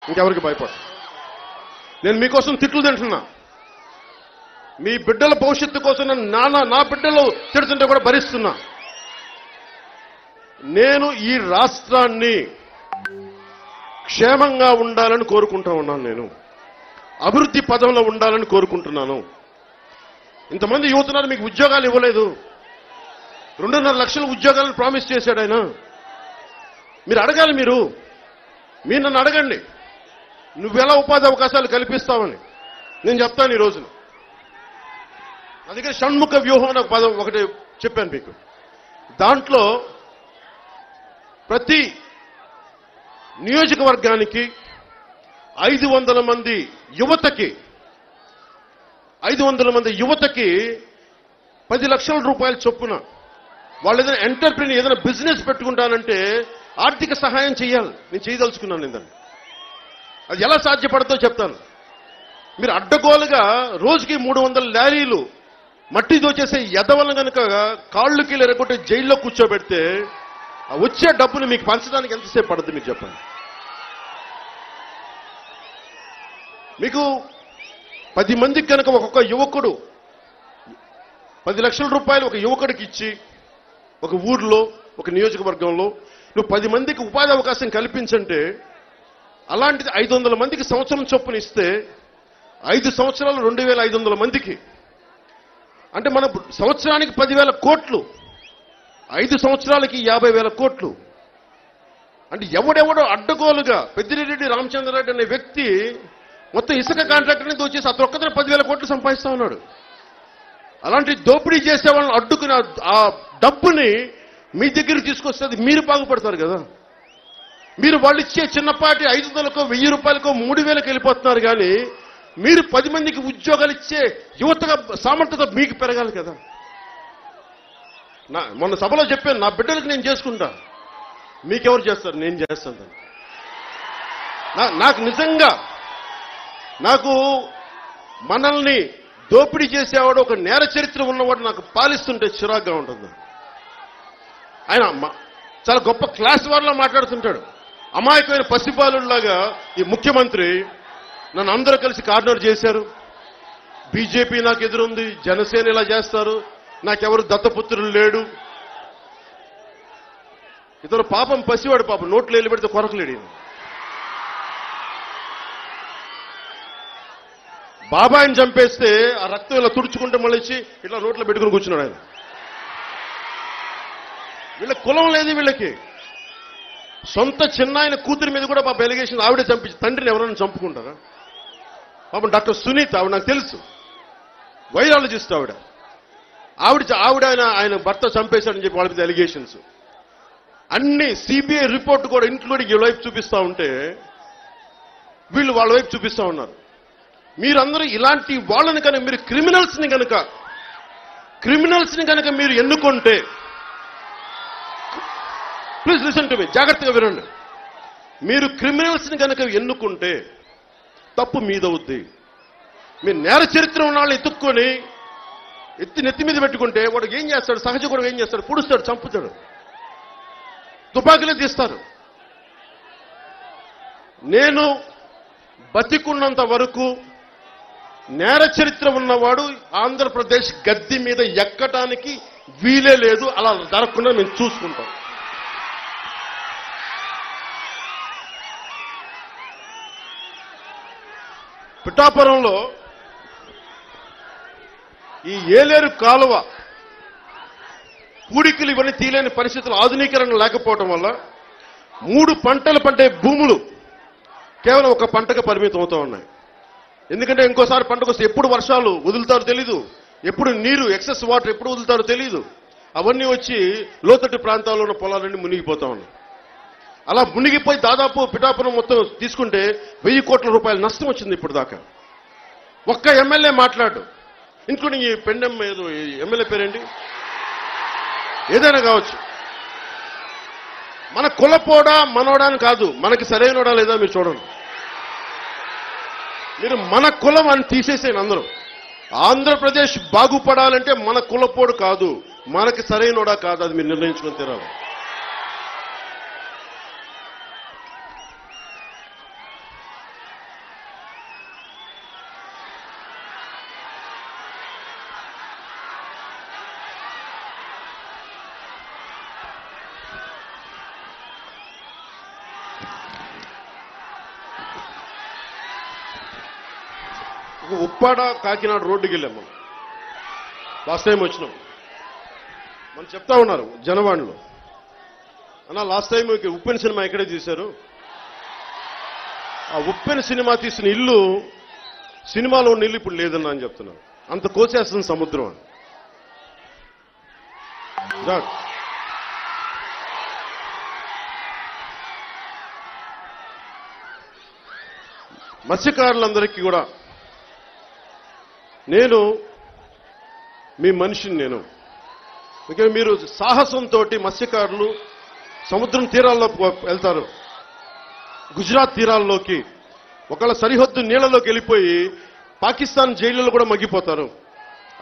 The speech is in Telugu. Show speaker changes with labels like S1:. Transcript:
S1: ఇంకెవరికి భయపడ నేను మీకోసం తిట్లు తింటున్నా మీ బిడ్డల భవిష్యత్తు కోసం నేను నాన్న నా బిడ్డలు తిడుతుంటే కూడా భరిస్తున్నా నేను ఈ రాష్ట్రాన్ని క్షేమంగా ఉండాలని కోరుకుంటా ఉన్నాను నేను అభివృద్ధి పదంలో ఉండాలని కోరుకుంటున్నాను ఇంతమంది యువతున్నారు మీకు ఉద్యోగాలు ఇవ్వలేదు రెండున్నర లక్షల ఉద్యోగాలను ప్రామిస్ చేశాడు ఆయన మీరు అడగాలి మీరు మీరు నన్ను అడగండి నువ్వెలా ఉపాధి అవకాశాలు కల్పిస్తావని నేను చెప్తాను ఈ రోజున నా దగ్గర షణ్ముఖ వ్యూహం అనే ఒక పదం ఒకటి చెప్పాను మీకు దాంట్లో ప్రతి నియోజకవర్గానికి ఐదు వందల మంది యువతకి ఐదు వందల మంది యువతకి పది లక్షల రూపాయల చొప్పున వాళ్ళు ఏదైనా ఎంటర్ప్రీని ఏదైనా బిజినెస్ పెట్టుకుంటానంటే ఆర్థిక సహాయం చేయాలి నేను చేయదలుచుకున్నాను నేను దాన్ని అది ఎలా సాధ్యపడతో చెప్తాను మీరు అడ్డగోలుగా రోజుకి మూడు వందల లారీలు మట్టి దోచేసే ఎదవలను కనుక కాళ్ళకి ఎరగొట్టి జైల్లో కూర్చోబెడితే ఆ వచ్చే డబ్బును మీకు పంచడానికి ఎంతసేపు పడుతుంది మీకు చెప్పండి మీకు పది మందికి కనుక ఒక్కొక్క యువకుడు పది లక్షల రూపాయలు ఒక యువకుడికి ఇచ్చి ఒక ఊర్లో ఒక నియోజకవర్గంలో నువ్వు పది మందికి ఉపాధి అవకాశం కల్పించంటే అలాంటిది ఐదు వందల మందికి సంవత్సరం చొప్పున ఇస్తే ఐదు సంవత్సరాలు రెండు వేల ఐదు వందల మందికి అంటే మన సంవత్సరానికి పదివేల కోట్లు ఐదు సంవత్సరాలకి యాభై వేల కోట్లు అంటే ఎవడెవడో అడ్డగోలుగా పెద్దిరెడ్డి రామచంద్రరెడ్డి అనే వ్యక్తి మొత్తం ఇసుక కాంట్రాక్టర్ని దోచేసి అతను ఒక్కదనే పదివేల కోట్లు సంపాదిస్తా ఉన్నాడు అలాంటి దోపిడీ చేసే వాళ్ళని అడ్డుకుని ఆ- ఆ డబ్బుని మీ దగ్గరికి తీసుకొస్తే అది మీరు బాగుపడతారు కదా మీరు వాళ్ళు ఇచ్చే చిన్నపాటి ఐదు వందలకో వెయ్యి రూపాయలకో మూడు వేలకు వెళ్ళిపోతున్నారు కానీ మీరు పది మందికి ఉద్యోగాలు ఇచ్చే యువతగా సామర్థ్యత మీకు పెరగాలి కదా నా మొన్న సభలో చెప్పాను నా బిడ్డలకు నేను చేసుకుంటా మీకెవరు చేస్తారు నేను చేస్తాను దాన్ని. నా- నాకు నిజంగా నాకు మనల్ని దోపిడీ చేసేవాడు ఒక నేర చరిత్ర ఉన్నవాడు నాకు పాలిస్తుంటే చిరాగ్గా ఉంటుంది ఆయన మ- చాలా గొప్ప క్లాస్ వారిలో మాట్లాడుతుంటాడు అమాయకమైన పసిపాలులాగా ఈ ముఖ్యమంత్రి నన్ను అందరూ కలిసి కార్నర్ చేశారు బీజేపీ నాకు ఎదురుంది జనసేన ఇలా చేస్తారు నాకెవరు దత్తపుత్రులు లేడు ఇతను పాపం పసివాడు పాపం నోట్లు వెళ్ళి పెడితే కొరకలేడు ఈయన. బాబాయిని చంపేస్తే ఆ రక్తం ఇలా తుడుచుకుంటే మళ్ళీ వచ్చి ఇట్లా నోట్లో పెట్టుకుని కూర్చున్నాడు ఆయన వీళ్ళ కులం లేదు వీళ్ళకి సొంత చిన్న ఆయన కూతురి మీద కూడా పాప ఎలిగేషన్ ఆవిడే చంపించి తండ్రిని ఎవరైనా చంపుకుంటారా పాపం డాక్టర్ సునీత్ ఆవిడ నాకు తెలుసు వైరాలజిస్ట్ ఆవిడ ఆవిడ చ- ఆవిడ ఆయన ఆయన భర్త చంపేశాడని చెప్పి వాళ్ళ మీద ఎలిగేషన్స్ అన్ని సిబిఐ రిపోర్ట్ కూడా ఇంక్లూడింగ్ ఈ వైపు చూపిస్తా ఉంటే వీళ్ళు వాళ్ళ వైపు చూపిస్తా ఉన్నారు మీరందరూ ఇలాంటి వాళ్ళని కనుక మీరు క్రిమినల్స్ ని కనుక క్రిమినల్స్ ని కనుక మీరు ఎన్నుకుంటే ప్లీజ్ లిసన్ టు మీ జాగ్రత్తగా వినండి మీరు క్రిమినల్స్ ని కనుక ఎన్నుకుంటే తప్పు మీదవుద్ది మీరు నేర చరిత్ర ఉన్న వాళ్ళని ఎత్తుక్కొని ఎత్తి నెత్తి మీద పెట్టుకుంటే వాడు ఏం చేస్తాడు సహజ కూడా ఏం చేస్తాడు పుడుస్తాడు చంపుతాడు తుపాకీలే తీస్తారు నేను బతికున్నంత వరకు నేర చరిత్ర ఉన్నవాడు ఆంధ్రప్రదేశ్ గద్దె మీద ఎక్కటానికి వీలే లేదు అలా జరగకుండా మేము చూసుకుంటాం పిఠాపురంలో ఈ ఏలేరు కాలువ పూడికలు ఇవన్నీ తీయలేని పరిస్థితులు ఆధునీకరణ లేకపోవడం వల్ల మూడు పంటలు పండే భూములు కేవలం ఒక పంటకు పరిమితం అవుతూ ఉన్నాయి ఎందుకంటే ఇంకోసారి పంటకు వస్తే ఎప్పుడు వర్షాలు వదులుతారో తెలీదు ఎప్పుడు నీరు ఎక్సెస్ వాటర్ ఎప్పుడు వదులుతారో తెలీదు అవన్నీ వచ్చి లోతట్టు ప్రాంతాల్లో ఉన్న పొలాలన్నీ మునిగిపోతా ఉన్నాయి అలా మునిగిపోయి దాదాపు పిఠాపురం మొత్తం తీసుకుంటే వెయ్యి కోట్ల రూపాయల నష్టం వచ్చింది ఇప్పుడు దాకా ఒక్క ఎమ్మెల్యే మాట్లాడు ఇంక్లూడింగ్ ఈ పెండెం ఏదో ఈ ఎమ్మెల్యే పేరేంటి ఏదైనా కావచ్చు మన కులపోడా మనోడా అని కాదు మనకి సరైనోడా లేదా మీరు చూడండి మీరు మన కులం అని తీసేసేయండి అందరూ ఆంధ్రప్రదేశ్ బాగుపడాలంటే మన కులపోడు కాదు మనకి సరైనోడా కాదు అది మీరు నిర్ణయించుకొని తీరాలి ఇక ఉప్పాడ కాకినాడ రోడ్డుకి వెళ్ళాం మనం లాస్ట్ టైం వచ్చినాం మనం చెప్తా ఉన్నారు జనవాణిలో అన్న లాస్ట్ టైం ఇక ఉప్పెన సినిమా ఎక్కడే తీశారు ఆ ఉప్పెన సినిమా తీసిన ఇల్లు సినిమాలో ఉన్న ఇల్లు ఇప్పుడు లేదన్నా అని చెప్తున్నారు అంత కోసేస్తుంది సముద్రం అని దా- మత్స్యకారులందరికీ కూడా నేను మీ మనిషిని నేను ఇంకా మీరు సాహసంతో మత్స్యకారులు సముద్రం తీరాల్లో పో- వెళ్తారు గుజరాత్ తీరాల్లోకి ఒకళ్ళ సరిహద్దు నీళ్ళలోకి వెళ్ళిపోయి పాకిస్తాన్ జైళ్ళలో కూడా మగ్గిపోతారు